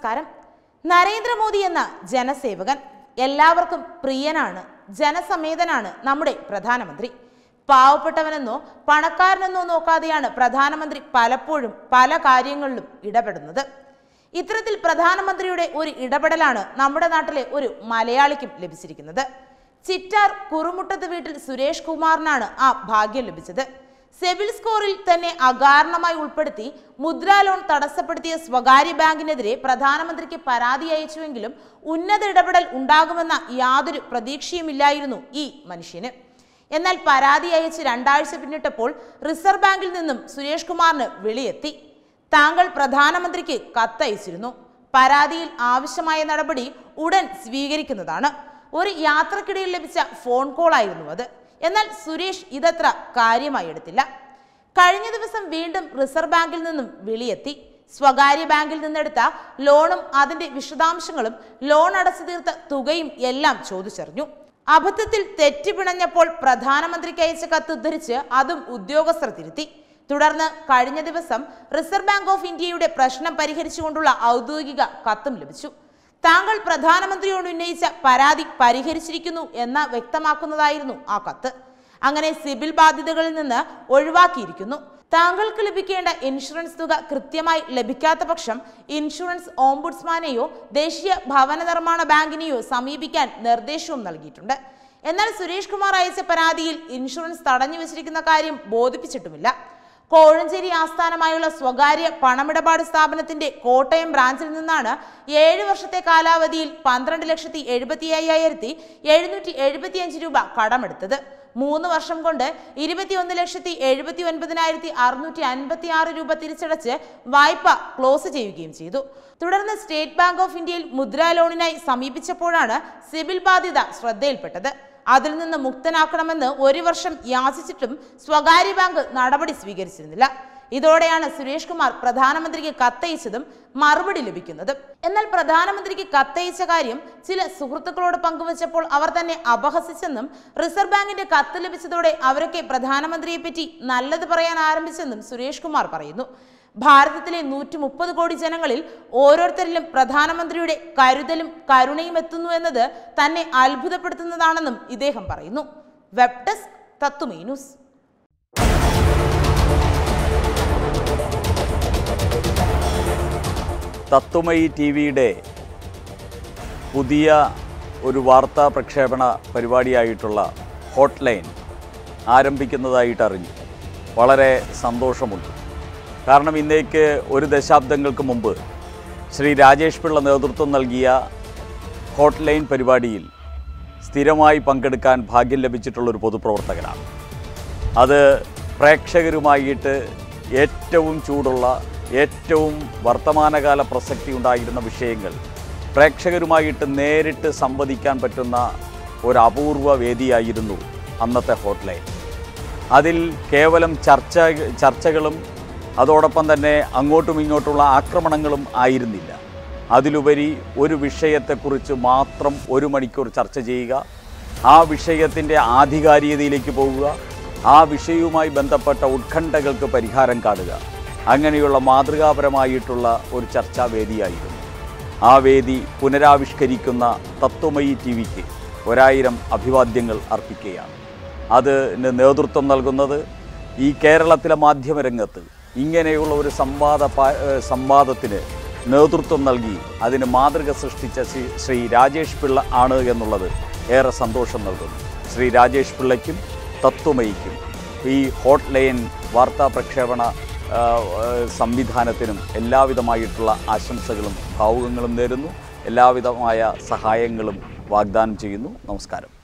നമസ്കാരം നരേന്ദ്രമോദി എന്ന ജനസേവകൻ എല്ലാവർക്കും പ്രിയനാണ് ജനസമേതനാണ് നമ്മുടെ പ്രധാനമന്ത്രി പാവപ്പെട്ടവനെന്നോ പണക്കാരനെന്നോ നോക്കാതെയാണ് പ്രധാനമന്ത്രി പലപ്പോഴും പല കാര്യങ്ങളിലും ഇടപെടുന്നത് ഇത്തരത്തിൽ പ്രധാനമന്ത്രിയുടെ ഒരു ഇടപെടലാണ് നമ്മുടെ നാട്ടിലെ ഒരു മലയാളിക്കും ലഭിച്ചിരിക്കുന്നത് ചിറ്റാർ കുറുമുട്ടത്ത് വീട്ടിൽ സുരേഷ് കുമാറിനാണ് ആ ഭാഗ്യം ലഭിച്ചത് സെബിൽ സ്കോറിൽ തന്നെ അകാരണമായി ഉൾപ്പെടുത്തി മുദ്രാ ലോൺ തടസ്സപ്പെടുത്തിയ സ്വകാര്യ ബാങ്കിനെതിരെ പ്രധാനമന്ത്രിക്ക് പരാതി അയച്ചുവെങ്കിലും ഉന്നത ഇടപെടൽ ഉണ്ടാകുമെന്ന യാതൊരു പ്രതീക്ഷയുമില്ലായിരുന്നു ഈ മനുഷ്യന് എന്നാൽ പരാതി അയച്ച് രണ്ടാഴ്ച പിന്നിട്ടപ്പോൾ റിസർവ് ബാങ്കിൽ നിന്നും സുരേഷ് കുമാറിന് വിളിയെത്തി താങ്കൾ പ്രധാനമന്ത്രിക്ക് കത്തയച്ചിരുന്നു പരാതിയിൽ ആവശ്യമായ നടപടി ഉടൻ സ്വീകരിക്കുന്നതാണ് ഒരു യാത്രക്കിടയിൽ ലഭിച്ച ഫോൺ കോൾ ആയിരുന്നു അത് എന്നാൽ സുരേഷ് ഇതത്ര കാര്യമായി എടുത്തില്ല കഴിഞ്ഞ ദിവസം വീണ്ടും റിസർവ് ബാങ്കിൽ നിന്നും വിളിയെത്തി സ്വകാര്യ ബാങ്കിൽ നിന്നെടുത്ത ലോണും അതിന്റെ വിശദാംശങ്ങളും ലോൺ അടച്ചു തീർത്ത തുകയും എല്ലാം ചോദിച്ചറിഞ്ഞു അബദ്ധത്തിൽ തെറ്റിപ്പിണഞ്ഞപ്പോൾ പ്രധാനമന്ത്രിക്ക് അയച്ച കത്ത് ഉദ്ധരിച്ച് അതും ഉദ്യോഗസ്ഥർ തിരുത്തി തുടർന്ന് കഴിഞ്ഞ ദിവസം റിസർവ് ബാങ്ക് ഓഫ് ഇന്ത്യയുടെ പ്രശ്നം പരിഹരിച്ചുകൊണ്ടുള്ള ഔദ്യോഗിക കത്തും ലഭിച്ചു താങ്കൾ പ്രധാനമന്ത്രിയോട് ഉന്നയിച്ച പരാതി പരിഹരിച്ചിരിക്കുന്നു എന്ന് വ്യക്തമാക്കുന്നതായിരുന്നു ആ കത്ത് അങ്ങനെ സിബിൽ ബാധ്യതകളിൽ നിന്ന് ഒഴിവാക്കിയിരിക്കുന്നു താങ്കൾക്ക് ലഭിക്കേണ്ട ഇൻഷുറൻസ് തുക കൃത്യമായി ലഭിക്കാത്ത പക്ഷം ഇൻഷുറൻസ് ഓംബുഡ്സ്മാനെയോ ദേശീയ ഭവന നിർമ്മാണ ബാങ്കിനെയോ സമീപിക്കാൻ നിർദ്ദേശവും നൽകിയിട്ടുണ്ട് എന്നാൽ സുരേഷ് കുമാർ അയച്ച പരാതിയിൽ ഇൻഷുറൻസ് തടഞ്ഞു വെച്ചിരിക്കുന്ന കാര്യം ബോധിപ്പിച്ചിട്ടുമില്ല കോഴഞ്ചേരി ആസ്ഥാനമായുള്ള സ്വകാര്യ പണമിടപാട് സ്ഥാപനത്തിന്റെ കോട്ടയം ബ്രാഞ്ചിൽ നിന്നാണ് ഏഴ് വർഷത്തെ കാലാവധിയിൽ പന്ത്രണ്ട് ലക്ഷത്തി എഴുപത്തി അയ്യായിരത്തി എഴുന്നൂറ്റി എഴുപത്തി അഞ്ച് രൂപ കടമെടുത്തത് മൂന്ന് വർഷം കൊണ്ട് ഇരുപത്തിയൊന്ന് ലക്ഷത്തി എഴുപത്തി ഒൻപതിനായിരത്തി അറുന്നൂറ്റി അൻപത്തി ആറ് രൂപ തിരിച്ചടച്ച് വായ്പ ക്ലോസ് ചെയ്യുകയും ചെയ്തു തുടർന്ന് സ്റ്റേറ്റ് ബാങ്ക് ഓഫ് ഇന്ത്യയിൽ മുദ്രാ ലോണിനായി സമീപിച്ചപ്പോഴാണ് സിബിൽ ബാധ്യത ശ്രദ്ധയിൽപ്പെട്ടത് അതിൽ നിന്ന് മുക്തനാക്കണമെന്ന് ഒരു വർഷം യാചിച്ചിട്ടും സ്വകാര്യ ബാങ്ക് നടപടി സ്വീകരിച്ചിരുന്നില്ല ഇതോടെയാണ് സുരേഷ് കുമാർ പ്രധാനമന്ത്രിക്ക് കത്തയച്ചതും മറുപടി ലഭിക്കുന്നതും എന്നാൽ പ്രധാനമന്ത്രിക്ക് കത്തയച്ച കാര്യം ചില സുഹൃത്തുക്കളോട് പങ്കുവച്ചപ്പോൾ അവർ തന്നെ അപഹസിച്ചെന്നും റിസർവ് ബാങ്കിന്റെ കത്ത് ലഭിച്ചതോടെ അവരൊക്കെ പ്രധാനമന്ത്രിയെ പറ്റി നല്ലത് പറയാൻ ആരംഭിച്ചെന്നും സുരേഷ് കുമാർ പറയുന്നു ഭാരതത്തിലെ നൂറ്റി മുപ്പത് കോടി ജനങ്ങളിൽ ഓരോരുത്തരിലും പ്രധാനമന്ത്രിയുടെ കരുതലും കരുണയും എത്തുന്നു എന്നത് തന്നെ അത്ഭുതപ്പെടുത്തുന്നതാണെന്നും ഇദ്ദേഹം പറയുന്നു വെബ് ഡെസ്ക് തത്തുമീ ന്യൂസ് തത്വമയി ടി വിയുടെ പുതിയ ഒരു വാർത്താ പ്രക്ഷേപണ പരിപാടിയായിട്ടുള്ള ഹോട്ട് ലൈൻ ആരംഭിക്കുന്നതായിട്ട് അറിഞ്ഞു വളരെ സന്തോഷമുണ്ട് കാരണം ഇന്നേക്ക് ഒരു ദശാബ്ദങ്ങൾക്ക് മുമ്പ് ശ്രീ രാജേഷ് പിള്ള നേതൃത്വം നൽകിയ ഹോട്ട് ലൈൻ പരിപാടിയിൽ സ്ഥിരമായി പങ്കെടുക്കാൻ ഭാഗ്യം ലഭിച്ചിട്ടുള്ളൊരു പൊതുപ്രവർത്തകനാണ് അത് പ്രേക്ഷകരുമായിട്ട് ഏറ്റവും ചൂടുള്ള ഏറ്റവും വർത്തമാനകാല പ്രസക്തി ഉണ്ടായിരുന്ന വിഷയങ്ങൾ പ്രേക്ഷകരുമായിട്ട് നേരിട്ട് സംവദിക്കാൻ പറ്റുന്ന ഒരു അപൂർവ വേദിയായിരുന്നു അന്നത്തെ ഹോട്ട്ലൈൻ അതിൽ കേവലം ചർച്ച ചർച്ചകളും അതോടൊപ്പം തന്നെ അങ്ങോട്ടും ഇങ്ങോട്ടുള്ള ആക്രമണങ്ങളും ആയിരുന്നില്ല അതിലുപരി ഒരു വിഷയത്തെക്കുറിച്ച് മാത്രം ഒരു മണിക്കൂർ ചർച്ച ചെയ്യുക ആ വിഷയത്തിൻ്റെ ആധികാരികതയിലേക്ക് പോവുക ആ വിഷയവുമായി ബന്ധപ്പെട്ട ഉത്കണ്ഠകൾക്ക് പരിഹാരം കാണുക അങ്ങനെയുള്ള മാതൃകാപരമായിട്ടുള്ള ഒരു ചർച്ചാ വേദിയായിരുന്നു ആ വേദി പുനരാവിഷ്കരിക്കുന്ന തത്വമയി ടി വിക്ക് ഒരായിരം അഭിവാദ്യങ്ങൾ അർപ്പിക്കുകയാണ് അതിന് നേതൃത്വം നൽകുന്നത് ഈ കേരളത്തിലെ മാധ്യമരംഗത്ത് ഇങ്ങനെയുള്ള ഒരു സംവാദ പാ- ഏഹ് സംവാദത്തിന് നേതൃത്വം നൽകി അതിന് മാതൃക സൃഷ്ടിച്ച ശ്രീ ശ്രീ രാജേഷ് പിള്ള ആണ് എന്നുള്ളത് ഏറെ സന്തോഷം നൽകുന്നു ശ്രീ രാജേഷ് പിള്ളയ്ക്കും തത്വമയിക്കും ഈ ഹോട്ട് ലൈൻ വാർത്താ പ്രക്ഷേപണ ആ, ആ, സംവിധാനത്തിനും എല്ലാവിധമായിട്ടുള്ള ആശംസകളും ഭാവുകങ്ങളും നേരുന്നു എല്ലാവിധമായ സഹായങ്ങളും വാഗ്ദാനം ചെയ്യുന്നു നമസ്കാരം